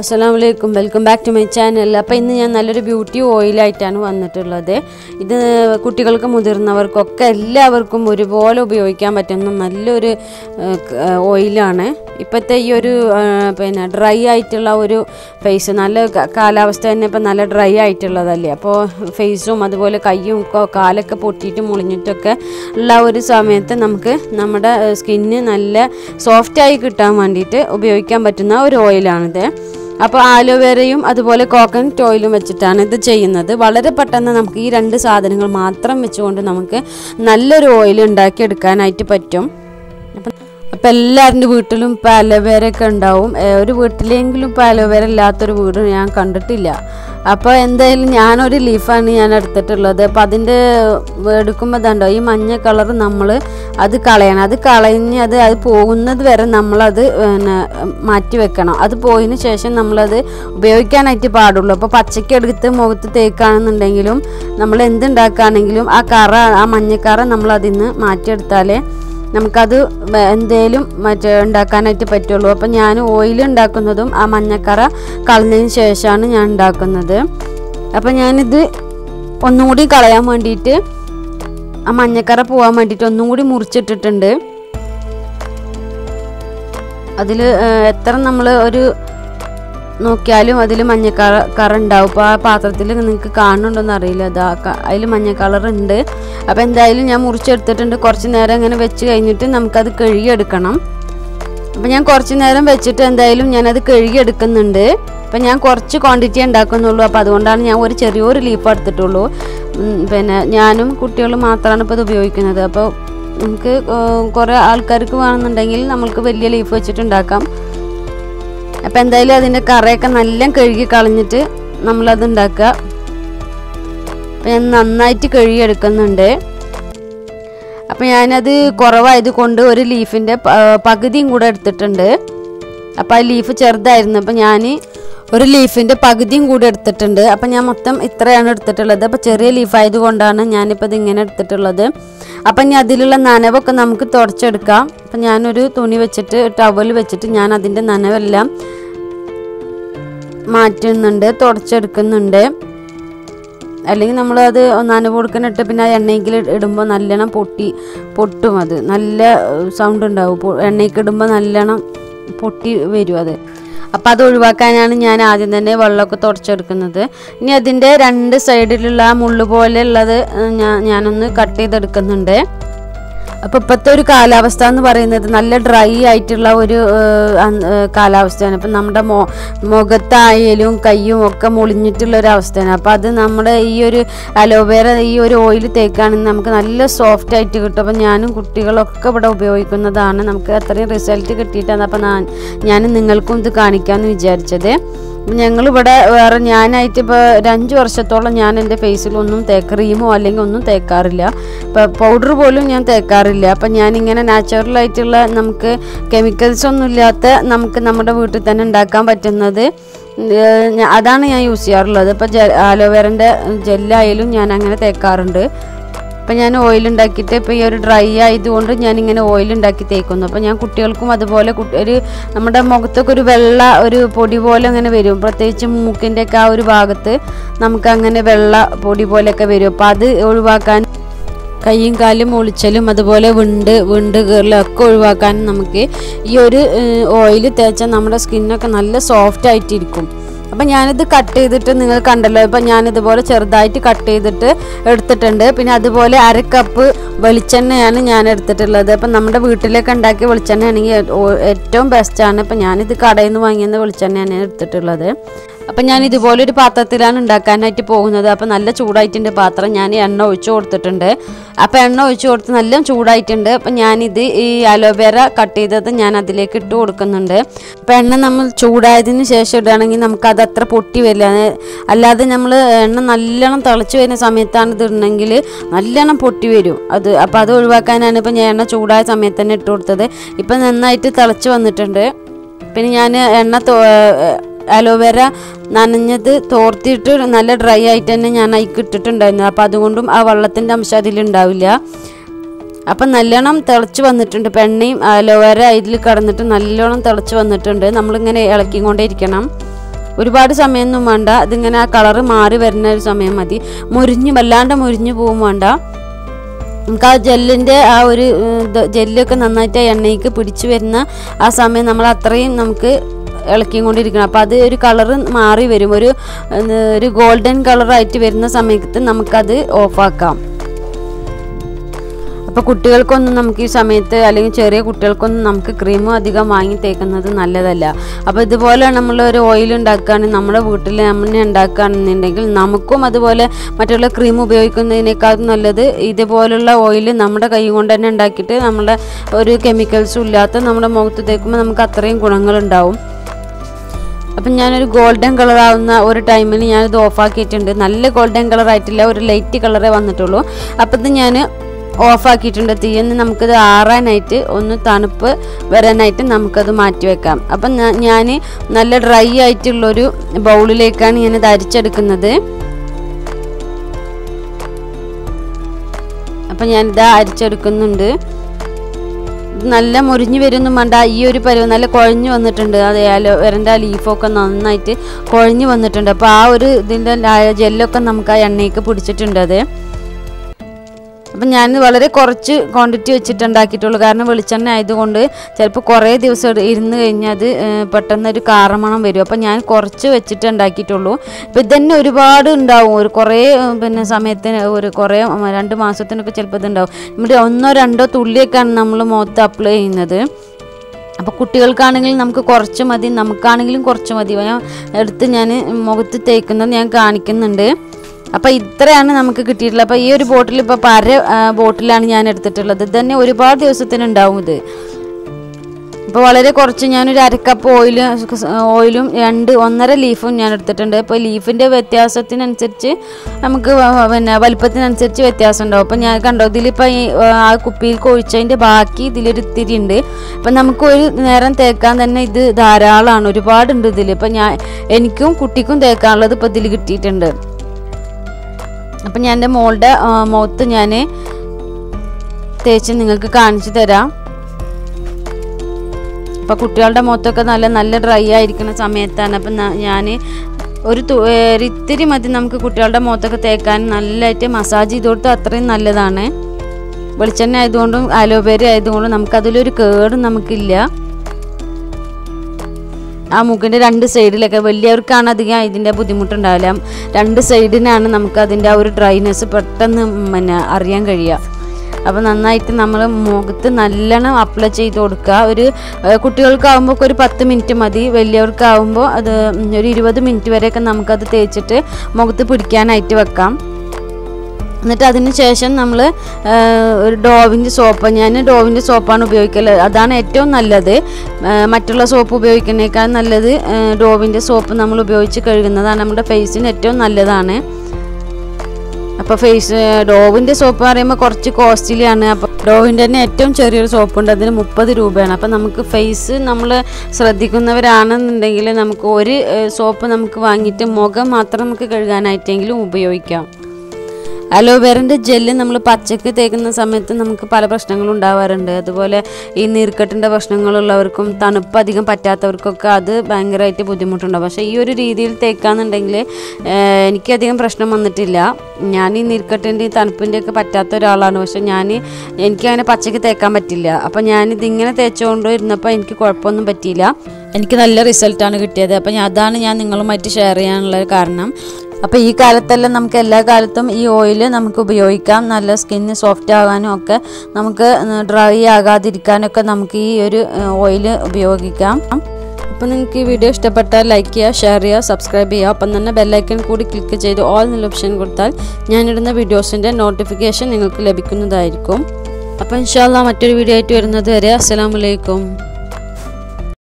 അസ്സാം വലൈക്കും welcome back to my channel അപ്പോൾ ഇന്ന് ഞാൻ നല്ലൊരു ബ്യൂട്ടി ഓയിലായിട്ടാണ് വന്നിട്ടുള്ളത് ഇത് കുട്ടികൾക്ക് മുതിർന്നവർക്കൊക്കെ എല്ലാവർക്കും ഒരുപോലെ ഉപയോഗിക്കാൻ പറ്റുന്ന നല്ലൊരു ഏഹ്, ക- ഏഹ്, ഓയിലാണ് ഇപ്പോഴത്തെ ഈ ഒരു ഏഹ്, പിന്നെ ഡ്രൈ ആയിട്ടുള്ള ഒരു ഫേസ് നല്ല ക- കാലാവസ്ഥ തന്നെ ഇപ്പം നല്ല ഡ്രൈ ആയിട്ടുള്ളതല്ലേ അപ്പോൾ ഫേസും അതുപോലെ കയ്യും ഒക്കെ കാലൊക്കെ പൊട്ടിയിട്ട് മുളിഞ്ഞിട്ടൊക്കെ ഉള്ള ഒരു സമയത്ത് നമുക്ക് നമ്മുടെ സ്കിന്ന് നല്ല സോഫ്റ്റായി കിട്ടാൻ വേണ്ടിയിട്ട് ഉപയോഗിക്കാൻ പറ്റുന്ന ഒരു ഓയിലാണിത് അപ്പോൾ ആലോവേരയും അതുപോലെ കോക്കനട്ട് ഓയിലും വെച്ചിട്ടാണ് ഇത് ചെയ്യുന്നത് വളരെ പെട്ടെന്ന് നമുക്ക് ഈ രണ്ട് സാധനങ്ങൾ മാത്രം വെച്ചുകൊണ്ട് നമുക്ക് നല്ലൊരു ഓയിൽ ഉണ്ടാക്കിയെടുക്കാനായിട്ട് പറ്റും അപ്പം അപ്പം എല്ലാവരുടെ വീട്ടിലും ഇപ്പോൾ അലോവേര ഒക്കെ ഉണ്ടാവും ഏ, ഒരു വീട്ടിലെങ്കിലും ഇപ്പോൾ അലോവേര ഇല്ലാത്തൊരു വീട് ഞാൻ കണ്ടിട്ടില്ല അപ്പോൾ എന്തായാലും ഞാനൊരു ലീഫാണ് ഞാൻ എടുത്തിട്ടുള്ളത് അപ്പോൾ അതിൻ്റെ എടുക്കുമ്പോൾ ഇതുണ്ടോ ഈ മഞ്ഞ കളർ നമ്മൾ അത് കളയണം അത് കളഞ്ഞ് അത് അത് പോകുന്നത് വരെ നമ്മളത് പിന്നെ മാറ്റി വെക്കണം അത് പോയതിന് ശേഷം നമ്മളത് ഉപയോഗിക്കാനായിട്ട് പാടുള്ളൂ അപ്പോൾ പച്ചയ്ക്ക് എടുത്ത് മുഖത്ത് തേക്കുകയാണെന്നുണ്ടെങ്കിലും നമ്മൾ എന്തുണ്ടാക്കുകയാണെങ്കിലും ആ കറ ആ മഞ്ഞക്കറ നമ്മൾ അതിൽ നിന്ന് മാറ്റിയെടുത്താലേ നമുക്കത് വേ- എന്തേലും മറ്റേ ഉണ്ടാക്കാനായിട്ട് പറ്റുള്ളൂ അപ്പം ഞാൻ ഓയിൽ ഉണ്ടാക്കുന്നതും ആ മഞ്ഞക്കറ കളഞ്ഞതിന് ശേഷമാണ് ഞാൻ ഉണ്ടാക്കുന്നത് അപ്പം ഞാനിത് ഒന്നും കൂടി കളയാൻ വേണ്ടിയിട്ട് ആ മഞ്ഞക്കറ പോകാൻ വേണ്ടിയിട്ട് ഒന്നും കൂടി മുറിച്ചിട്ടിട്ടുണ്ട് അതിൽ എത്ര നമ്മൾ ഒരു നോക്കിയാലും അതിൽ മഞ്ഞ കളർ കറ ഉണ്ടാവും അപ്പോൾ ആ പാത്രത്തിൽ നിങ്ങൾക്ക് കാണുന്നുണ്ടോന്ന് അറിയില്ല അതാ അതിൽ മഞ്ഞ കളർ ഉണ്ട് അപ്പോൾ എന്തായാലും ഞാൻ മുറിച്ചെടുത്തിട്ടുണ്ട് കുറച്ച് നേരം ഇങ്ങനെ വെച്ച് കഴിഞ്ഞിട്ട് നമുക്കത് കഴുകിയെടുക്കണം അപ്പോൾ ഞാൻ കുറച്ച് നേരം വെച്ചിട്ട് എന്തായാലും ഞാനത് കഴുകിയെടുക്കുന്നുണ്ട് അപ്പം ഞാൻ കുറച്ച് ക്വാണ്ടിറ്റി ഉണ്ടാക്കുന്നുള്ളൂ അപ്പോൾ അതുകൊണ്ടാണ് ഞാൻ ഒരു ചെറിയൊരു ലീഫ് എടുത്തിട്ടുള്ളൂ ഉം, പിന്നെ ഞാനും കുട്ടികളും മാത്രമാണ് ഇപ്പോൾ ഇത് ഉപയോഗിക്കുന്നത് അപ്പോൾ നമുക്ക് കുറേ ആൾക്കാർക്ക് വേണമെന്നുണ്ടെങ്കിൽ നമുക്ക് വലിയ ലീഫ് വെച്ചിട്ട് ഉണ്ടാക്കാം അപ്പം എന്തായാലും അതിൻ്റെ കറയൊക്കെ നല്ല കഴുകി കളഞ്ഞിട്ട് നമ്മളത് ഉണ്ടാക്കുക അപ്പം ഞാൻ നന്നായിട്ട് കഴുകിയെടുക്കുന്നുണ്ട് അപ്പം ഞാനത് കുറവായത് കൊണ്ട് ഒരു ലീഫിൻ്റെ പകുതിയും കൂടെ എടുത്തിട്ടുണ്ട് അപ്പം ആ ലീഫ് ചെറുതായിരുന്നു അപ്പം ഞാൻ ഒരു ലീഫിൻ്റെ പകുതിയും കൂടെ എടുത്തിട്ടുണ്ട് അപ്പം ഞാൻ മൊത്തം ഇത്രയാണ് എടുത്തിട്ടുള്ളത് അപ്പം ചെറിയ ലീഫ് ആയതുകൊണ്ടാണ് ഞാനിപ്പോൾ ഇത് ഇങ്ങനെ എടുത്തിട്ടുള്ളത് അപ്പം ഇനി അതിലുള്ള നനവൊക്കെ നമുക്ക് തുടച്ചെടുക്കാം അപ്പം ഞാനൊരു തുണി വെച്ചിട്ട് ടവൽ വെച്ചിട്ട് ഞാൻ അതിൻ്റെ നനവെല്ലാം മാറ്റുന്നുണ്ട് തുടച്ചെടുക്കുന്നുണ്ട് അല്ലെങ്കിൽ നമ്മളത് നനവ് കൊടുക്കാനിട്ട് പിന്നെ ആ എണ്ണയ്ക്ക് ഇടുമ്പോൾ നല്ലോണം പൊട്ടി പൊട്ടും അത് നല്ല സൗണ്ട് ഉണ്ടാവും പൊ- എണ്ണയ്ക്ക് ഇടുമ്പോൾ നല്ലോണം പൊട്ടി വരും അത് അപ്പം അത് ഒഴിവാക്കാനാണ് ഞാൻ ആദ്യം തന്നെ വെള്ളമൊക്കെ തുടച്ചെടുക്കുന്നത് ഇനി അതിൻ്റെ രണ്ട് സൈഡിലുള്ള ആ മുള്ളു പോലെ ഉള്ളത് ഞാൻ ഞാനൊന്ന് കട്ട് ചെയ്തെടുക്കുന്നുണ്ട് അപ്പോൾ ഇപ്പോഴത്തെ ഒരു കാലാവസ്ഥ എന്ന് പറയുന്നത് നല്ല ഡ്രൈ ആയിട്ടുള്ള ഒരു ഏഹ്, അൻ- ഏഹ്, കാലാവസ്ഥയാണ് ഇപ്പം നമ്മുടെ മൊ മുഖത്തായാലും കയ്യും ഒക്കെ മുളിഞ്ഞിട്ടുള്ള ഒരു അവസ്ഥയാണ് അപ്പോൾ അത് നമ്മുടെ ഈ ഒരു അലോവേര ഈ ഒരു ഓയിൽ തേക്കുകയാണെങ്കിൽ നമുക്ക് നല്ല സോഫ്റ്റ് ആയിട്ട് കിട്ടും അപ്പം ഞാനും കുട്ടികളൊക്കെ ഇവിടെ ഉപയോഗിക്കുന്നതാണ് നമുക്ക് അത്രയും റിസൾട്ട് കിട്ടിയിട്ടാണ് അപ്പം ഞാൻ ഞാൻ നിങ്ങൾക്കും ഇത് കാണിക്കാമെന്ന് വിചാരിച്ചത് ഞങ്ങളിവിടെ വേറെ ഞാനായിട്ട് ഇപ്പോൾ ഒരു അഞ്ച് വർഷത്തോളം ഞാൻ എൻ്റെ ഫേസിലൊന്നും തേ ക്രീമോ അല്ലെങ്കിൽ ഒന്നും തേക്കാറില്ല ഇപ്പോൾ പൗഡർ പോലും ഞാൻ തേക്കാറില്ല അപ്പം ഞാനിങ്ങനെ നാച്ചുറലായിട്ടുള്ള നമുക്ക് കെമിക്കൽസ് ഒന്നും ഇല്ലാത്ത നമുക്ക് നമ്മുടെ വീട്ടിൽ തന്നെ ഉണ്ടാക്കാൻ പറ്റുന്നത് ഏഹ് ഞാ- അതാണ് ഞാൻ യൂസ് ചെയ്യാറുള്ളത് ഇപ്പോൾ ജെ ആലോവേറൻ്റെ ജെല്ലായാലും ഞാൻ അങ്ങനെ തേക്കാറുണ്ട് അപ്പം ഞാൻ ഓയിൽ ഉണ്ടാക്കിയിട്ട് ഇപ്പോൾ ഈ ഒരു ഡ്രൈ ആയതുകൊണ്ട് ഞാനിങ്ങനെ ഓയിൽ ഉണ്ടാക്കി തേക്കുന്നു അപ്പോൾ ഞാൻ കുട്ടികൾക്കും അതുപോലെ കുട്ടി- ഒരു നമ്മുടെ മുഖത്തൊക്കെ ഒരു വെള്ള ഒരു പൊടി പോലെ അങ്ങനെ വരും പ്രത്യേകിച്ച് മൂക്കിൻ്റെ ഒക്കെ ആ ഒരു ഭാഗത്ത് നമുക്ക് അങ്ങനെ വെള്ള പൊടി പോലെയൊക്കെ വരും അപ്പോൾ അത് ഒഴിവാക്കാൻ കൈയും കാലും ഒളിച്ചലും അതുപോലെ വിണ്ട് വിണ്ട് കീറലൊക്കെ ഒഴിവാക്കാനും നമുക്ക് ഈ ഒരു ഓയിൽ തേച്ചാൽ നമ്മുടെ സ്കിന്നൊക്കെ നല്ല സോഫ്റ്റ് ആയിട്ടിരിക്കും അപ്പം ഞാനിത് കട്ട് ചെയ്തിട്ട് നിങ്ങൾ കണ്ടല്ലോ ഇപ്പം ഞാനിതുപോലെ ചെറുതായിട്ട് കട്ട് ചെയ്തിട്ട് എടുത്തിട്ടുണ്ട് പിന്നെ അതുപോലെ അര കപ്പ് വെളിച്ചെണ്ണയാണ് ഞാൻ എടുത്തിട്ടുള്ളത് അപ്പം നമ്മുടെ വീട്ടിലൊക്കെ ഉണ്ടാക്കിയ വെളിച്ചെണ്ണ ആണെങ്കിൽ ഏറ്റവും ബെസ്റ്റാണ് ഇപ്പം ഞാനിത് കടയിൽ നിന്ന് വാങ്ങിയ വെളിച്ചെണ്ണയാണ് ഞാൻ എടുത്തിട്ടുള്ളത് അപ്പം ഞാൻ ഇതുപോലെ ഒരു പാത്രത്തിലാണ് ഉണ്ടാക്കാനായിട്ട് പോകുന്നത് അപ്പം നല്ല ചൂടായിട്ടുണ്ട് പാത്രം ഞാൻ എണ്ണ ഒഴിച്ചു കൊടുത്തിട്ടുണ്ട് അപ്പം എണ്ണ ഒഴിച്ചു കൊടുത്ത് നല്ല ചൂടായിട്ടുണ്ട് അപ്പം ഞാനിത് ഈ അലോവേര കട്ട് ചെയ്തത് ഞാൻ അതിലേക്ക് ഇട്ട് കൊടുക്കുന്നുണ്ട് അപ്പം എണ്ണ നമ്മൾ ചൂടായതിന് ശേഷം ഇടുകയാണെങ്കിൽ നമുക്കത് അത്ര പൊട്ടി വരില്ല അത് അല്ലാതെ നമ്മൾ എണ്ണ നല്ലോണം തിളച്ച് വരുന്ന സമയത്താണ് ഇത് ഇടണമെങ്കിൽ നല്ലോണം പൊട്ടി വരും അത് അപ്പം അത് ഒഴിവാക്കാനാണ് ഇപ്പം ഞാൻ എണ്ണ ചൂടായ സമയത്ത് തന്നെ ഇട്ട് കൊടുത്തത് ഇപ്പം നന്നായിട്ട് തിളച്ച് വന്നിട്ടുണ്ട് പിന്നെ ഞാൻ എണ്ണ തോ- അലോവേര നനഞ്ഞത് തോർത്തിയിട്ട് നല്ല ഡ്രൈ ആയിട്ട് തന്നെ ഞാൻ അതിക്ക് ഇട്ടിട്ടുണ്ടായിരുന്നു അപ്പോൾ അതുകൊണ്ടും ആ വെള്ളത്തിൻ്റെ അംശം അതിലുണ്ടാവില്ല അപ്പം നല്ലോണം തിളച്ച് വന്നിട്ടുണ്ട് ഇപ്പം എണ്ണയും അലോവേര ഇതിൽ കിടന്നിട്ട് നല്ലോണം തിളച്ച് വന്നിട്ടുണ്ട് നമ്മളിങ്ങനെ ഇളക്കിക്കൊണ്ടേ ഇരിക്കണം ഒരുപാട് സമയമൊന്നും വേണ്ട ഇതിങ്ങനെ ആ കളറ് മാറി വരുന്ന ഒരു സമയം മതി മുരിഞ്ഞ് വല്ലാണ്ട് മുരിഞ്ഞ് പോകും വേണ്ട നമുക്ക് ആ ജെല്ലിൻ്റെ ആ ഒരു ഏഹ്, ഇത് ജെല്ലൊക്കെ നന്നായിട്ട് ആ എണ്ണയ്ക്ക് പിടിച്ചു വരുന്ന ആ സമയം നമ്മൾ അത്രയും നമുക്ക് ഇളക്കിയും കൊണ്ടിരിക്കണം അപ്പോൾ അത് ഒരു കളറ് മാറി വരും ഒരു ഏഹ്, ഒരു ഗോൾഡൻ കളറായിട്ട് വരുന്ന സമയത്ത് നമുക്കത് ഓഫാക്കാം അപ്പോൾ കുട്ടികൾക്കൊന്നും നമുക്ക് ഈ സമയത്ത് അല്ലെങ്കിൽ ചെറിയ കുട്ടികൾക്കൊന്നും നമുക്ക് ക്രീം അധികം വാങ്ങി തേക്കുന്നത് നല്ലതല്ല അപ്പോൾ ഇതുപോലെ നമ്മൾ ഒരു ഓയിൽ ഉണ്ടാക്കുകയാണെങ്കിൽ നമ്മുടെ വീട്ടിൽ നമ്മൾ ഉണ്ടാക്കുകയാണെന്നുണ്ടെങ്കിൽ നമുക്കും അതുപോലെ മറ്റുള്ള ക്രീം ഉപയോഗിക്കുന്നതിനേക്കാളും നല്ലത് ഇതുപോലുള്ള ഓയിൽ നമ്മുടെ കൈ കൊണ്ട് തന്നെ ഉണ്ടാക്കിയിട്ട് നമ്മുടെ ഒരു കെമിക്കൽസും ഇല്ലാത്ത നമ്മുടെ മുഖത്ത് തേക്കുമ്പോൾ നമുക്ക് അത്രയും ഗുണങ്ങളുണ്ടാവും അപ്പം ഞാനൊരു ഗോൾഡൻ കളർ ആവുന്ന ഒരു ടൈമിൽ ഞാനിത് ഓഫാക്കിയിട്ടുണ്ട് നല്ല ഗോൾഡൻ കളർ ആയിട്ടില്ല ഒരു ലൈറ്റ് കളറേ വന്നിട്ടുള്ളൂ അപ്പം ഇത് ഞാൻ ഓഫാക്കിയിട്ടുണ്ട് തീയെന്ന് നമുക്കിത് ആറാനായിട്ട് ഒന്ന് തണുപ്പ് വരാനായിട്ട് നമുക്കത് മാറ്റി വെക്കാം അപ്പം ഞാൻ നല്ല ഡ്രൈ ആയിട്ടുള്ളൊരു ബൗളിലേക്കാണ് ഞാനിത് അരിച്ചെടുക്കുന്നത് അപ്പം ഞാനിത് അരിച്ചെടുക്കുന്നുണ്ട് ഇത് നല്ല മുരിഞ്ഞ് വരുന്നും വേണ്ട ഈ ഒരു പരുവം നല്ല കുഴഞ്ഞു വന്നിട്ടുണ്ട് അത് അലോവേരൻ്റെ ആ ലീഫൊക്കെ നന്നായിട്ട് കുഴഞ്ഞു വന്നിട്ടുണ്ട് അപ്പോൾ ആ ഒരു ഇതിൻ്റെ ജെല്ലൊക്കെ നമുക്ക് ആ എണ്ണയ്ക്ക് പിടിച്ചിട്ടുണ്ട് അത് അപ്പം ഞാൻ വളരെ കുറച്ച് ക്വാണ്ടിറ്റി വെച്ചിട്ട് ഉണ്ടാക്കിയിട്ടുള്ളൂ കാരണം വെളിച്ചെണ്ണ ആയതുകൊണ്ട് ചിലപ്പോൾ കുറേ ദിവസം ഇട- ഇരുന്ന് കഴിഞ്ഞാൽ അത് ഏഹ്, പെട്ടെന്ന് ഒരു കാറമണം വരും അപ്പം ഞാൻ കുറച്ച് വെച്ചിട്ട് ഉണ്ടാക്കിയിട്ടുള്ളൂ ഇപ്പം ഇതന്നെ ഒരുപാട് ഉണ്ടാവും ഒരു കുറേ ഏഹ്, പിന്നെ സമയത്തിന് ഒരു കുറേ ഉം, രണ്ട് മാസത്തിനൊക്കെ ചിലപ്പോൾ ഇതുണ്ടാവും ഇവിടെ ഒന്നോ രണ്ടോ തുള്ളിയൊക്കെയാണ് നമ്മൾ മുഖത്ത് അപ്ലൈ ചെയ്യുന്നത് അപ്പോൾ കുട്ടികൾക്കാണെങ്കിലും നമുക്ക് കുറച്ച് മതി നമുക്കാണെങ്കിലും കുറച്ച് മതി ഞാൻ എടുത്ത് ഞാൻ മുഖത്ത് തേക്കുന്നത് ഞാൻ കാണിക്കുന്നുണ്ട് അപ്പോൾ ഇത്രയാണ് നമുക്ക് കിട്ടിയിട്ടുള്ളത് അപ്പോൾ ഈ ഒരു ബോട്ടിൽ ഇപ്പോൾ പര ആ, ബോട്ടിലാണ് ഞാൻ എടുത്തിട്ടുള്ളത് ഇത് തന്നെ ഒരുപാട് ദിവസത്തിനുണ്ടാവും ഇത് ഇപ്പോൾ വളരെ കുറച്ച് ഞാനൊരു അരക്കപ്പ് ഓയിൽ ഓയിലും രണ്ട് ഒന്നര ലീഫും ഞാൻ എടുത്തിട്ടുണ്ട് അപ്പോൾ ലീഫിൻ്റെ വ്യത്യാസത്തിനനുസരിച്ച് നമുക്ക് വ- വ- പിന്നെ വലിപ്പത്തിനനുസരിച്ച് വ്യത്യാസം ഉണ്ടാവും അപ്പോൾ ഞാൻ കണ്ടോ ഇതിലിപ്പോൾ ഈ ആ കുപ്പിയിൽ കൊഴിച്ചതിൻ്റെ ബാക്കി ഇതിലൊരു ഇത്തിരി ഉണ്ട് അപ്പം നമുക്ക് ഒരു നേരം തേക്കാൻ തന്നെ ഇത് ധാരാളമാണ് ഒരുപാടുണ്ട് ഇതിൽ ഇപ്പം ഞാൻ എനിക്കും കുട്ടിക്കും തേക്കാനുള്ളത് ഇപ്പോൾ ഇതിൽ കിട്ടിയിട്ടുണ്ട് അപ്പം ഞാൻ എൻ്റെ മോളുടെ ആ, മുഖത്ത് ഞാൻ തേച്ച് നിങ്ങൾക്ക് കാണിച്ചു തരാം അപ്പോൾ കുട്ടികളുടെ മുഖത്തൊക്കെ നല്ല നല്ല ഡ്രൈ ആയിരിക്കുന്ന സമയത്താണ് അപ്പം ഞാൻ ഒരു തു- ഏ, ഒരു ഇത്തിരി മതി നമുക്ക് കുട്ടികളുടെ മുഖത്തൊക്കെ തേക്കാൻ നല്ലതായിട്ട് മസാജ് ചെയ്ത് കൊടുത്താൽ അത്രയും നല്ലതാണ് വെളിച്ചെണ്ണ ആയതുകൊണ്ടും അലോവേര ആയതുകൊണ്ടും നമുക്കതിലൊരു കേടും നമുക്കില്ല ആ മൂക്കിൻ്റെ രണ്ട് സൈഡിലൊക്കെ വലിയവർക്കാണ് അധികം ഇതിൻ്റെ ബുദ്ധിമുട്ടുണ്ടാവില്ല രണ്ട് സൈഡിനാണ് നമുക്ക് അതിൻ്റെ ആ ഒരു ഡ്രൈനെസ് പെട്ടെന്ന് പിന്നെ അറിയാൻ കഴിയുക അപ്പോൾ നന്നായിട്ട് നമ്മൾ മുഖത്ത് നല്ലോണം അപ്ലൈ ചെയ്ത് കൊടുക്കുക ഒരു ഏഹ്, കുട്ടികൾക്കാവുമ്പോൾ ഒക്കെ ഒരു പത്ത് മിനിറ്റ് മതി വലിയവർക്കാവുമ്പോൾ അത് ഉം, ഒരു ഇരുപത് മിനിറ്റ് വരെയൊക്കെ നമുക്കത് തേച്ചിട്ട് മുഖത്ത് പിടിക്കാനായിട്ട് വെക്കാം എന്നിട്ട് അതിന് ശേഷം നമ്മൾ ഒരു ഡോവിൻ്റെ സോപ്പ് ഞാൻ ഡോവിൻ്റെ സോപ്പാണ് ഉപയോഗിക്കല് അതാണ് ഏറ്റവും നല്ലത് ആ, മറ്റുള്ള സോപ്പ് ഉപയോഗിക്കുന്നതിനേക്കാൾ നല്ലത് ആ, ഡോവിൻ്റെ സോപ്പ് നമ്മൾ ഉപയോഗിച്ച് കഴുകുന്നതാണ് നമ്മുടെ ഫേസിന് ഏറ്റവും നല്ലതാണ് അപ്പോൾ ഫേസ് ഡോവിൻ്റെ സോപ്പ് പറയുമ്പോൾ കുറച്ച് കോസ്റ്റ്ലിയാണ് അപ്പോൾ ഡോവിൻ്റെ തന്നെ ഏറ്റവും ചെറിയൊരു സോപ്പുണ്ട് അതിന് മുപ്പത് രൂപയാണ് അപ്പോൾ നമുക്ക് ഫേസ് നമ്മൾ ശ്രദ്ധിക്കുന്നവരാണെന്നുണ്ടെങ്കിൽ നമുക്ക് ഒരു സോപ്പ് നമുക്ക് വാങ്ങിയിട്ട് മുഖം മാത്രം നമുക്ക് കഴുകാനായിട്ടെങ്കിലും ഉപയോഗിക്കാം അലോവേറിൻ്റെ ജെല്ല് നമ്മൾ പച്ചക്ക് തേക്കുന്ന സമയത്ത് നമുക്ക് പല പ്രശ്നങ്ങളും ഉണ്ടാവാറുണ്ട് അതുപോലെ ഈ നീർക്കെട്ടിൻ്റെ പ്രശ്നങ്ങളുള്ളവർക്കും തണുപ്പ് അധികം പറ്റാത്തവർക്കൊക്കെ അത് ഭയങ്കരമായിട്ട് ബുദ്ധിമുട്ടുണ്ടാവും പക്ഷേ ഈ ഒരു രീതിയിൽ തേക്കാന്നുണ്ടെങ്കിൽ ഏഹ്, എനിക്കധികം പ്രശ്നം വന്നിട്ടില്ല ഞാൻ ഈ നീർക്കെട്ടിൻ്റെ ഈ തണുപ്പിൻ്റെ ഒക്കെ പറ്റാത്ത ഒരാളാണ് പക്ഷേ ഞാൻ എനിക്കങ്ങനെ പച്ചക്ക് തേക്കാൻ പറ്റില്ല അപ്പോൾ ഞാനിതിങ്ങനെ തേച്ചുകൊണ്ട് ഇരുന്നപ്പോൾ എനിക്ക് കുഴപ്പമൊന്നും പറ്റിയില്ല എനിക്ക് നല്ല റിസൾട്ടാണ് കിട്ടിയത് അപ്പോൾ ഞാൻ- അതാണ് ഞാൻ നിങ്ങളുമായിട്ട് ഷെയർ ചെയ്യാനുള്ള കാരണം അപ്പോൾ ഈ കാലത്തെല്ലാം നമുക്ക് എല്ലാ കാലത്തും ഈ ഓയിൽ നമുക്ക് ഉപയോഗിക്കാം നല്ല സ്കിന്ന് സോഫ്റ്റ് ആകാനും ഒക്കെ നമുക്ക് ഡ്രൈ ആകാതിരിക്കാനൊക്കെ നമുക്ക് ഈ ഒരു ഓയിൽ ഉപയോഗിക്കാം അപ്പോൾ നിങ്ങൾക്ക് ഈ വീഡിയോ ഇഷ്ടപ്പെട്ടാൽ ലൈക്ക് ചെയ്യുക ഷെയർ ചെയ്യുക സബ്സ്ക്രൈബ് ചെയ്യുക അപ്പം തന്നെ ബെല്ലൈക്കൺ കൂടി ക്ലിക്ക് ചെയ്ത് ഓൾ എന്നുള്ള ഓപ്ഷൻ കൊടുത്താൽ ഞാനിടുന്ന വീഡിയോസിൻ്റെ നോട്ടിഫിക്കേഷൻ നിങ്ങൾക്ക് ലഭിക്കുന്നതായിരിക്കും അപ്പോൾ ഇൻഷാല്ല മറ്റൊരു വീഡിയോ ആയിട്ട് വരുന്നത് വരെ അസ്സലാമലൈക്കും